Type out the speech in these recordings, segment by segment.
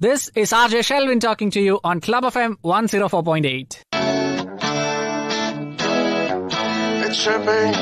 This is RJ Shelvin talking to you on Club FM 104.8. It's tripping.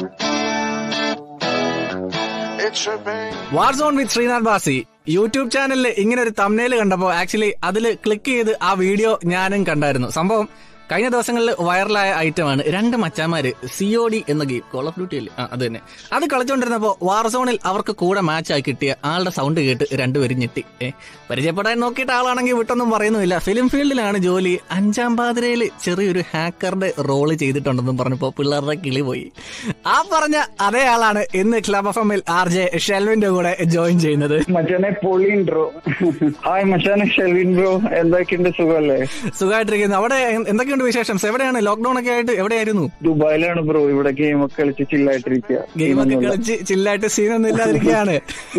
It's tripping. Warzone with Sreenath Bhasi YouTube ചാനലിൽ ഇങ്ങനെ ഒരു തമ്നയിൽ കണ്ടപ്പോൾ actually അതിൽ click ചെയ്ത് ആ വീഡിയോ ഞാനും കണ്ടായിരുന്നു സംഭവം കഴിഞ്ഞ ദിവസങ്ങളിൽ വൈറലായ ഐറ്റമാണ് രണ്ട് മച്ചാമാര് സിഒഡി എന്ന ഗെയിം കോൾ ഓഫ് ഡ്യൂട്ടി അല്ലേ ആ അത് തന്നെ അത് കളിച്ചുകൊണ്ടിരുന്നപ്പോൾ വാർസോണിൽ അവർക്ക് കൂടെ മാച്ചായി കിട്ടിയ ആളുടെ സൗണ്ട് കേട്ട് രണ്ടുപേരും ഞെട്ടി ഏ പരിചയപ്പെടാൻ നോക്കിയിട്ട് ആളാണെങ്കിൽ വിട്ടൊന്നും പറയുന്നുമില്ല ഫിലിം ഫീൽഡിലാണ് ജോലി അഞ്ചാം പാതിരയിൽ ചെറിയൊരു ഹാക്കറുടെ റോള് ചെയ്തിട്ടുണ്ടെന്നും പറഞ്ഞപ്പോൾ പിള്ളേരുടെ കിളി പോയി ആ പറഞ്ഞ അതേ ആളാണ് ഇന്ന് ക്ലബ് എഫ് എമ്മിൽ ആർ ജെ ഷെൽവിന്റെ കൂടെ ജോയിൻ ചെയ്യുന്നത് മച്ചാനെ പൊളി ബ്രോ ഹായ് മച്ചാനെ ഷെൽവിൻ ബ്രോ എന്തൊക്കെയുണ്ട് സുഖല്ലേ സുഖമായിട്ടിരിക്കുന്നു അവിടെ എ- എന്തൊക്കെയുണ്ട് വിശേഷം എവിടെയാണ് ലോക്ക്ഡൌൺ ഒക്കെ ആയിട്ട് എവിടെയായിരുന്നു ദുബായിലാണ് ബ്രോ ഇവിടെ ഗെയിം ഒക്കെ കളിച്ച് ചില്ലായിട്ടിരിക്കുക ഗെയിമൊക്കെ കളിച്ച് ചില്ലായിട്ട് സീനൊന്നും ഇല്ലാതിരിക്കുകയാണ്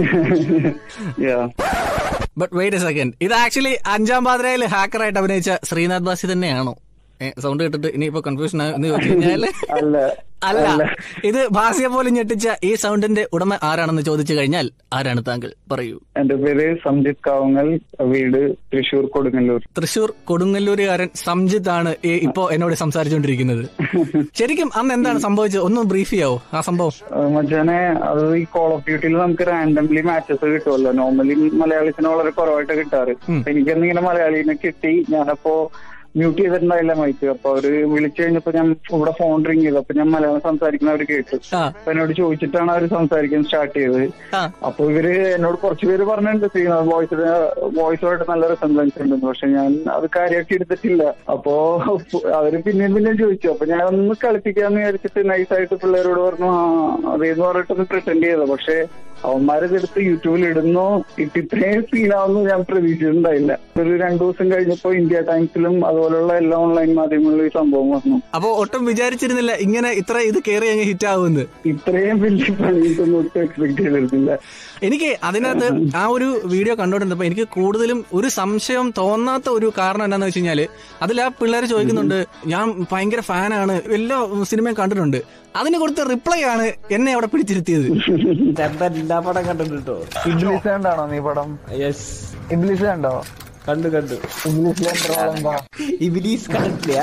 ബട്ട് വെയിറ്റ് എ സെക്കൻഡ് ഇത് ആക്ച്വലി അഞ്ചാം പാതിരയിൽ ഹാക്കറായിട്ട് അഭിനയിച്ച ശ്രീനാഥ് ബാസി തന്നെയാണോ സൗണ്ട് കേട്ടിട്ട് ഇനിയിപ്പോ കൺഫ്യൂഷൻ എന്ന് ചോദിച്ചു കഴിഞ്ഞാല് അല്ല അല്ല ഇത് ഭാസിയെ പോലും ഞെട്ടിച്ച ഈ സൗണ്ടിന്റെ ഉടമ ആരാണെന്ന് ചോദിച്ചു കഴിഞ്ഞാൽ ആരാണ് താങ്കൾ പറയൂ എന്റെ പേര് സംജിത് കാവങ്ങൽ വീട് തൃശൂർ കൊടുങ്ങല്ലൂർ തൃശൂർ കൊടുങ്ങല്ലൂരുകാരൻ സംജിത്ത് ആണ് ഈ ഇപ്പോ എന്നോട് സംസാരിച്ചുകൊണ്ടിരിക്കുന്നത് ശരിക്കും അന്ന് എന്താണ് സംഭവിച്ചത് ഒന്ന് ബ്രീഫ് ചെയ്യാവോ ആ സംഭവം ആ, മച്ചാനെ അത് ഈ കോൾ ഓഫ് ഡ്യൂട്ടിയിൽ നമുക്ക് റാൻഡംലി മാച്ചസ് കിട്ടുമല്ലോ നോർമലി മലയാളീസിന് വളരെ കുറവായിട്ട് കിട്ടാറ് എനിക്കന്ന് ഇങ്ങനെ മലയാളീനെ കിട്ടി ഞാനപ്പോ മ്യൂട്ട് ചെയ്തിട്ടുണ്ടായില്ല മൈക്ക് അപ്പൊ അവര് വിളിച്ചു കഴിഞ്ഞപ്പോ ഞാൻ ഇവിടെ ഫോൺ റിങ് ചെയ്തു അപ്പൊ ഞാൻ മലയാളം സംസാരിക്കുന്ന അവര് കേട്ടു ആ അപ്പൊ എന്നോട് ചോദിച്ചിട്ടാണ് അവര് സംസാരിക്കാൻ സ്റ്റാർട്ട് ചെയ്തത് ആ അപ്പൊ ഇവര് എന്നോട് കുറച്ച് പേര് പറഞ്ഞിട്ടുണ്ട് ശ്രീനാഥ് വോയിസിന് വോയിസുമായിട്ട് നല്ല റിസംബ്ലൻസ് ഉണ്ടെന്ന് പക്ഷെ ഞാൻ അത് കാര്യമാക്കി എടുത്തിട്ടില്ല അപ്പോ അവര് പിന്നെയും പിന്നെയും ചോദിച്ചു അപ്പൊ ഞാൻ ഒന്ന് കളിപ്പിക്കാന്ന് വിചാരിച്ചിട്ട് നൈസായിട്ട് പിള്ളേരോട് പറഞ്ഞു ആ അതേന്ന് പറഞ്ഞിട്ടൊന്ന് പ്രിട്ടൻഡ് ചെയ്തു പക്ഷെ അവന്മാരിതെടുത്ത് യൂട്യൂബിൽ ഇടുന്നു ഇട്ട് ഇത്രയും സീനാവുന്നു ഞാൻ പ്രതീക്ഷിച്ചിട്ടുണ്ടായില്ല ഒരു രണ്ടു ദിവസം കഴിഞ്ഞപ്പോ ഇന്ത്യ ടൈംസിലും അതുപോലുള്ള എല്ലാ ഓൺലൈൻ മാധ്യമങ്ങളിലും ഈ സംഭവം വന്നു അപ്പോ ഒട്ടും വിചാരിച്ചിരുന്നില്ല ഇങ്ങനെ ഇത്ര ഇത് കയറി അങ്ങ് ഹിറ്റ് ആവുമെന്ന് ഇത്രയും വലിയ പണിയിട്ടൊന്നും ഒട്ടും എക്സ്പെക്ട് ചെയ്തിരുന്നില്ല എനിക്ക് അതിനകത്ത് ആ ഒരു വീഡിയോ കണ്ടുകൊണ്ടിരുന്നപ്പോ എനിക്ക് കൂടുതലും ഒരു സംശയം തോന്നാത്ത ഒരു കാരണം എന്താന്ന് വെച്ച് കഴിഞ്ഞാല് അതിൽ ആ പിള്ളേർ ചോദിക്കുന്നുണ്ട് ഞാൻ ഭയങ്കര ഫാനാണ് എല്ലാ സിനിമയും കണ്ടിട്ടുണ്ട് അതിന് കൊടുത്ത റിപ്ലൈ ആണ് എന്നെ അവിടെ പിടിച്ചിരുത്തിയത് ചെറുതായിട്ട് എല്ലാ പടം കണ്ടിട്ടോ ഇംഗ്ലീഷ് കണ്ടാണോ നീ പടം യെസ് ഇംഗ്ലീഷ് കണ്ടോ കണ്ടു കണ്ടു ഇംഗ്ലീഷ് കണ്ടോ ഇബിലീസ് കണ്ടിട്ടില്ല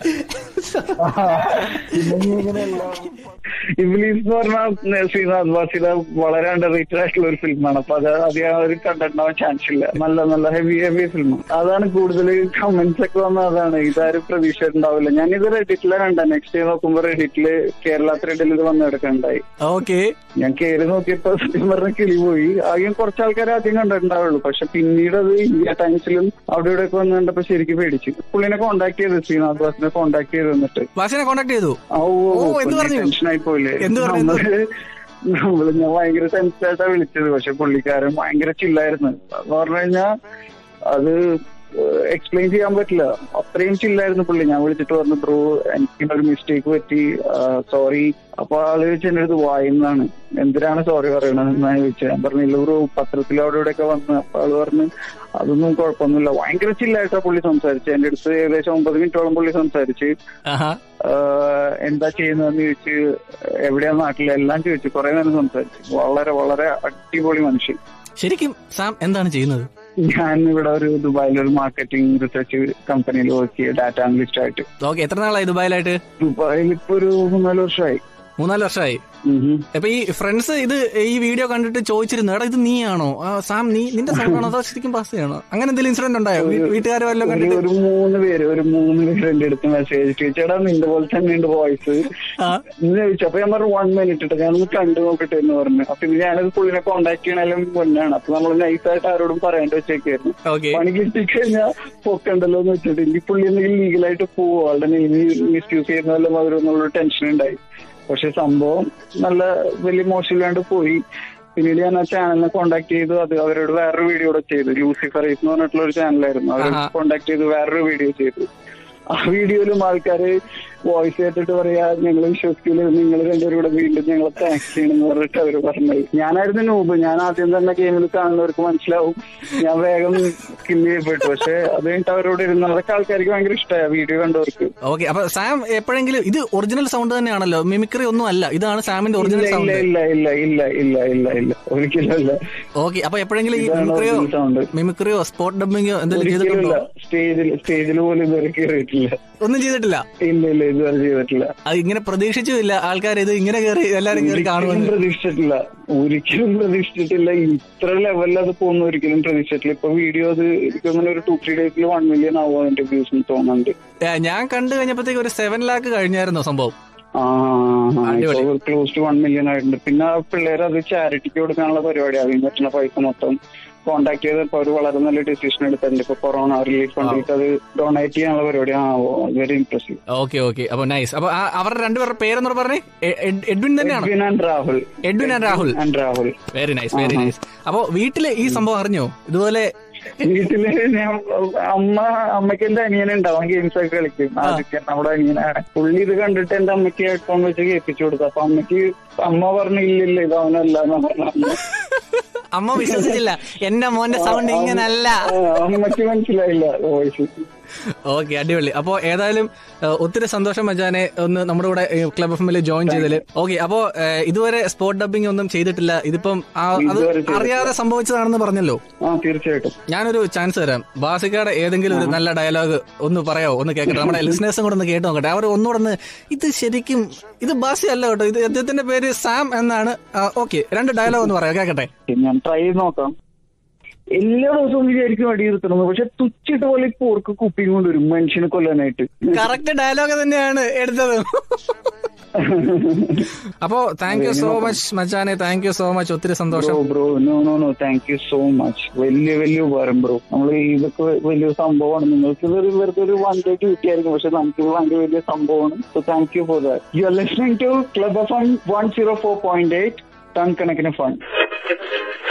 ഇംഗ്ലീഷ് എന്ന് പറഞ്ഞാൽ ശ്രീനാഥ് വാസിയുടെ വളരെ അണ്ടർ റേറ്റഡ് ആയിട്ടുള്ള ഒരു ഫിലിമാണ് അപ്പൊ അത് അധികം അവർ കണ്ടിട്ടുണ്ടാവാൻ ചാൻസ് ഇല്ല നല്ല നല്ല ഹെവി ഹെവി ഫിലിം അതാണ് കൂടുതൽ കമന്റ്സ് ഒക്കെ വന്നത് അതാണ് ഇതാരും പ്രതീക്ഷിച്ചിട്ടുണ്ടാവില്ല ഞാനിത് റെഡിറ്റിലാണ് കണ്ട നെക്സ്റ്റ് ഡേ നോക്കുമ്പോ റെഡിറ്റില് കേരള ത്രെഡിൽ ഇത് വന്ന് കിടക്കണ്ടായി ഓക്കെ ഞാൻ കയറി നോക്കിയപ്പോ സത്യം പറഞ്ഞ കിളി പോയി ആദ്യം കുറച്ച് ആൾക്കാർ ആദ്യം കണ്ടിട്ടുണ്ടാവുള്ളൂ പക്ഷെ പിന്നീട് അത് ഇന്ത്യ ടൈംസിലും അവിടെ ഇവിടെ ഒക്കെ വന്ന് കണ്ടപ്പോ ശരിക്കും പേടിച്ചു പുള്ളിനെ കോണ്ടാക്ട് ചെയ്ത് ശ്രീനാഥ് വാസിനെ കോണ്ടാക്ട് ചെയ്ത് വന്നിട്ട് വാസിനെ കോണ്ടാക്ട് ചെയ്തു ഓ ഓ, എന്ത് പറഞ്ഞു? ടെൻഷനായി പോയില്ലേ എന്ത് പറഞ്ഞു? നമ്മള് നമ്മള് ഞാൻ ഭയങ്കര ടെൻഷനായിട്ടാ വിളിച്ചത് പക്ഷെ പുള്ളിക്കാരൻ ഭയങ്കര ചില്ലായിരുന്നു എന്ന് പറഞ്ഞു കഴിഞ്ഞാ അത് എക്സ്പ്ലെയിൻ ചെയ്യാൻ പറ്റില്ല അത്രയും ചില്ലായിരുന്നു പുള്ളി ഞാൻ വിളിച്ചിട്ട് പറഞ്ഞു ബ്രോ എനിക്ക് ഒരു മിസ്റ്റേക്ക് പറ്റി സോറി അപ്പൊ ആള് ചോദിച്ചു എന്റെ അടുത്ത് വായുന്നാണ് എന്തിനാണ് സോറി പറയണത് എന്നാ ചോദിച്ചത് ഞാൻ പറഞ്ഞില്ല ബ്രോ പത്രത്തിൽ അവിടെ ഇവിടെ ഒക്കെ വന്ന് അപ്പൊ ആള് പറഞ്ഞു അതൊന്നും കുഴപ്പമൊന്നുമില്ല ഭയങ്കര ചില്ലായിട്ടാ പുള്ളി സംസാരിച്ചത് എന്റെ അടുത്ത് ഏകദേശം ഒമ്പത് മിനിറ്റോളം പുള്ളി സംസാരിച്ച് ആഹാ ആഹ് എന്താ ചെയ്യുന്നതെന്ന് ചോദിച്ച് എവിടെയാ നാട്ടിലെ എല്ലാം ചോദിച്ചു കുറെ നേരം സംസാരിച്ചു വളരെ വളരെ അടിപൊളി മനുഷ്യൻ ശരിക്കും സാം എന്താണ് ചെയ്യുന്നത് ഞാൻ ഇവിടെ ഒരു ദുബായിൽ ഒരു മാർക്കറ്റിംഗ് റിസർച്ച് കമ്പനിയിൽ വർക്ക് ചെയ്യുക ഡാറ്റ അനലിസ്റ്റ് ആയിട്ട് ഓക്കെ എത്ര നാളായി ദുബായിലായിട്ട് ദുബായിൽ ഇപ്പൊ ഒരു മൂന്നാല് വർഷമായി മൂന്നാല് വർഷമായി അപ്പൊ ഈ ഫ്രണ്ട്സ് ഇത് ഈ വീഡിയോ കണ്ടിട്ട് ചോദിച്ചിരുന്നു എടാ ഇത് നീയാണോ ആ, സാം നീ നിന്റെ സൗണ്ടാണോ അതോ ശരിക്കും പാസ്തയാണോ അങ്ങനെ എന്തെങ്കിലും ഇൻസിഡന്റ് ഉണ്ടായോ വീട്ടുകാരോ വല്ലതും ഒരു കണ്ടിട്ട് ഒരു മൂന്ന് പേര് ഒരു മൂന്ന് പേര് എന്റെ അടുത്ത് മെസ്സേജ് ചോദിച്ചേടാ നിന്റെ പോലെ തന്നെ ഉണ്ട് വോയിസ് ആ എന്ന് ചോദിച്ചു അപ്പൊ ഞാൻ പറഞ്ഞു വൺ മിനിറ്റ് ഇട്ട് ഞാനൊന്ന് കണ്ടു നോക്കട്ടെ എന്ന് പറഞ്ഞു അപ്പൊ ഇത് ഞാനത് പുള്ളിനെ കോണ്ടാക്ട് ചെയ്യണേലും മുന്നാണ് അപ്പൊ നമ്മൾ നൈസായിട്ട് ആരോടും പറയാണ്ട് വെച്ചേക്കായിരുന്നു ഓക്കെ പണി കിട്ടിക്കഴിഞ്ഞാൽ പൊക്കണ്ടല്ലോ എന്ന് വെച്ചിട്ട് എനിക്ക് പുള്ളി എന്തെങ്കിലും ലീഗലായിട്ട് പോവോ ആളുടെ നെയിം മിസ്യൂസ് ചെയ്യുന്ന വല്ലതും അവരെന്നുള്ള ടെൻഷൻ ഉണ്ടായി പക്ഷെ സംഭവം നല്ല വലിയ മോശമില്ലാണ്ട് പോയി പിന്നീട് ഞാൻ ആ ചാനലിനെ കോണ്ടാക്ട് ചെയ്തു അത് അവരോട് വേറൊരു വീഡിയോ കൂടെ ചെയ്തു ലൂസിഫറൈസ് എന്ന് പറഞ്ഞിട്ടുള്ള ഒരു ചാനലായിരുന്നു അവർ ആഹാ. കോണ്ടാക്ട് ചെയ്തു വേറൊരു വീഡിയോ ചെയ്തു ആ വീഡിയോയിലും ആൾക്കാര് വോയിസ് കേട്ടിട്ട് പറയാ ഞങ്ങൾ വിശ്വസിക്കില്ല നിങ്ങൾ രണ്ടുപേരും കൂടെ വീണ്ടും ഞങ്ങളെ താങ്ക്സ് ചെയ്യണമെന്ന് പറഞ്ഞിട്ട് അവര് പറഞ്ഞത് ഞാനായിരുന്നു നൂബ് ഞാൻ ആദ്യം തന്നെ ഗെയിമിൽ കാണുന്നവർക്ക് മനസ്സിലാവും ഞാൻ വേഗം സ്കിൽ ചെയ്യപ്പെട്ടു പക്ഷെ അത് കഴിഞ്ഞിട്ട് അവരോട് ഇരുന്ന് അതൊക്കെ ആൾക്കാർക്ക് ഭയങ്കര ഇഷ്ടമായ വീഡിയോ കണ്ടവർക്ക് ഓക്കെ അപ്പൊ സാം എപ്പോഴെങ്കിലും ഇത് ഒറിജിനൽ സൗണ്ട് തന്നെയാണല്ലോ മിമിക്രി ഒന്നും അല്ല ഇതാണ് സാമിന്റെ ഒറിജിനൽ ഇല്ല സൗണ്ട് ഇല്ല ഇല്ല ഇല്ല ഇല്ല ഇല്ല ഇല്ല ഒരിക്കലും അല്ല ഓക്കെ അപ്പൊ എപ്പോഴെങ്കിലും ഈ ഇതാണ് മിമിക്രിയോ original sound. മിമിക്രിയോ സ്പോട്ട് ഡബിങ്ങോ എന്തെങ്കിലും ഒരിക്കലും ചെയ്തിട്ടുണ്ടോ ഇല്ല സ്റ്റേജിൽ സ്റ്റേജിൽ പോലും ഇതുവരെ കയറിയിട്ടില്ല ഒന്നും ചെയ്തിട്ടില്ല ഇല്ല ഇല്ല ഇതുവരെ ചെയ്തിട്ടില്ല അത് ഇങ്ങനെ പ്രതീക്ഷിച്ചുമില്ല ആൾക്കാർ ഇത് ഇങ്ങനെ കയറി എല്ലാരും കയറി ഒരിക്കലും കാണുമെന്ന് പ്രതീക്ഷിച്ചിട്ടില്ല ഒരിക്കലും പ്രതീക്ഷിച്ചിട്ടില്ല ഇത്ര ലെവലിൽ അത് പോകുന്ന ഒരിക്കലും പ്രതീക്ഷിച്ചിട്ടില്ല ഇപ്പൊ വീഡിയോ അത് എനിക്കൊന്നും ഒരു ടു ത്രീ ഡേയ്സിൽ വൺ മില്യൺ ആവും അതിന്റെ വ്യൂസ് തോന്നുന്നുണ്ട് ഏ, ഞാൻ കണ്ടു കഴിഞ്ഞപ്പോഴത്തേക്ക് ഒരു സെവൻ ലാക്ക് കഴിഞ്ഞായിരുന്നു സംഭവം ആ അടിപൊളി. ക്ലോസ് ടു വൺ മില്യൺ ആയിട്ടുണ്ട് പിന്നെ ആ പിള്ളേർ അത് ചാരിറ്റിക്ക് കൊടുക്കാനുള്ള പരിപാടി അതിന് പറ്റുന്ന പൈസ മൊത്തം കോണ്ടാക്ട് ചെയ്തപ്പോ അവർ വളരെ നല്ല ഡിസിഷൻ എടുത്തിട്ടുണ്ട് ഇപ്പൊ കൊറോണ റിലീഫ് ഫണ്ടിലേക്ക് അത് ഡൊണേറ്റ് ചെയ്യാനുള്ള പരിപാടി ആ വെരി ഇംപ്രസീവ് ഓക്കെ ഓക്കെ അപ്പൊ നൈസ് അപ്പൊ ആ- അവരുടെ രണ്ടുപേരുടെ പേരെന്ന് പറഞ്ഞേ എ- എഡ്- എഡ്വിൻ തന്നെയാണോ Edwin and Rahul Edwin and Rahul and Rahul very nice very nice അപ്പൊ വീട്ടില് ഈ സംഭവം അറിഞ്ഞോ ഇതുപോലെ വീട്ടില് ഞാൻ അമ്മ അമ്മയ്ക്ക് എന്റെ അനിയനുണ്ടാവും ഗെയിംസ് ഒക്കെ കളിക്കും ആദിത്യൻ നമ്മുടെ അനിയനാണ് പുള്ളി ഇത് കണ്ടിട്ട് എന്റെ അമ്മയ്ക്ക് ഹെഡ്ഫോൺ വെച്ച് കേൾപ്പിച്ചു കൊടുത്തു അപ്പൊ അമ്മയ്ക്ക് അമ്മ പറഞ്ഞു ഇല്ലില്ല ഇത് അവനല്ല എന്ന് പറഞ്ഞു അമ്മ വിശ്വസിച്ചില്ല എന്റെ മോന്റെ സൗണ്ട് ഇങ്ങനല്ല ആ, അമ്മയ്ക്ക് മനസ്സിലായില്ല വോയിസ് ഓക്കെ അടിപൊളി അപ്പോ ഏതായാലും ഏഹ്, ഒത്തിരി സന്തോഷം മജാനെ ഒന്ന് നമ്മുടെ കൂടെ ക്ലബ് എഫ് എമ്മിൽ ജോയിൻ ചെയ്തതില് ഓക്കെ അപ്പോ ഏഹ്, ഇതുവരെ സ്പോട്ട് ഡബിംഗ് ഒന്നും ചെയ്തിട്ടില്ല ഇതിപ്പം ആ- അത് ഇതുവരെ ചെയ്തിട്ടില്ല. അറിയാതെ സംഭവിച്ചതാണെന്ന് പറഞ്ഞല്ലോ ആ തീർച്ചയായിട്ടും ഞാനൊരു ചാൻസ് തരാം ബാസിക്കയുടെ ഏതെങ്കിലും ഒരു നല്ല ഡയലോഗ് ഒന്ന് പറയാവോ ഒന്ന് കേൾക്കട്ടെ നമ്മുടെ ലിസ്നേഴ്സും കൂടെ ഒന്ന് കേട്ട് നോക്കട്ടെ അവർ ഒന്നുകൂടെ ഒന്ന് ഇത് ശരിക്കും ഇത് ബാസി അല്ല കേട്ടോ ഇത് അദ്ദേഹത്തിന്റെ പേര് സാം എന്നാണ് ഓക്കെ രണ്ട് ഡയലോഗ് ഒന്ന് പറയാം കേൾക്കട്ടെ ഞാൻ ട്രൈ ചെയ്ത് നോക്കാം എല്ലാ ദിവസവും വിചാരിക്കും അടി നിർത്തണമെന്ന് പക്ഷെ തുച്ചിട്ട് പോലെ ഈ പോർക്ക് കുപ്പിയും കൊണ്ടുവരും മനുഷ്യനെ കൊല്ലാനായിട്ട് കറക്റ്റ് ഡയലോഗ് തന്നെയാണ് എടുത്തത് അപ്പോ താങ്ക് യു സോ മച്ച് മച്ചാനെ താങ്ക് യു സോ മച്ച് ഒത്തിരി സന്തോഷം bro bro no no no thank you so much വലിയ വലിയ ഉപകാരം ബ്രോ നമ്മൾ ഇതൊക്കെ വലിയ സംഭവമാണ് നിങ്ങൾക്ക് ഇതൊരു വെറുതെ ഒരു വൺ ഡേ ഡ്യൂട്ടി ആയിരിക്കും പക്ഷെ നമുക്ക് ഇത് ഭയങ്കര വലിയ സംഭവമാണ് so thank you for that you are listening to club F M one zero four point eight ton കണക്കിന് ഫണ്ട്